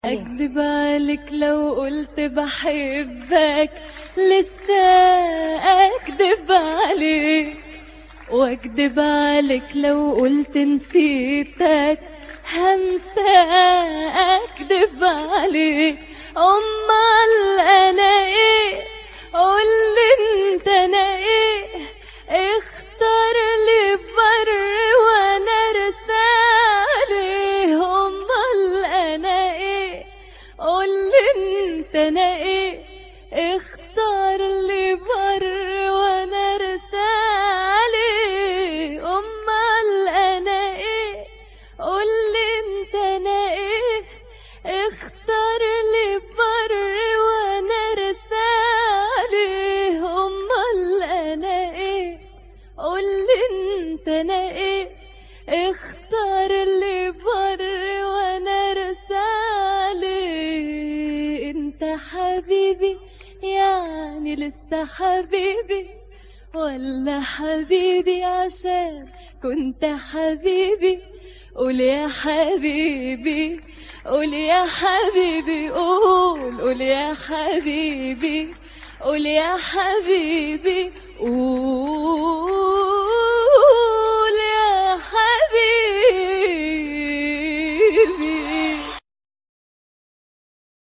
أكذب عليك لو قلت بحبك لسه أكذب عليك وأكذب عليك لو قلت نسيتك همسى أكذب عليك أمال أنا إيه قولي أنت أنا إيه اختار لي بر وأنا رسالي أمال أنا إيه قولي أنت أنا إيه اختار لي بر وأنا رسالي أمال أنا إيه قولي أنت أنا إيه اختار لي بر وأنا رسالي أمال أنا إيه قولي أنت أنا إيه اختار لي بر وأنا رسالي أنت حبيبي يعني لسه حبيبي ولا حبيبي عشان كنت حبيبي قول يا حبيبي قول يا حبيبي قول قول يا حبيبي قول يا حبيبي قول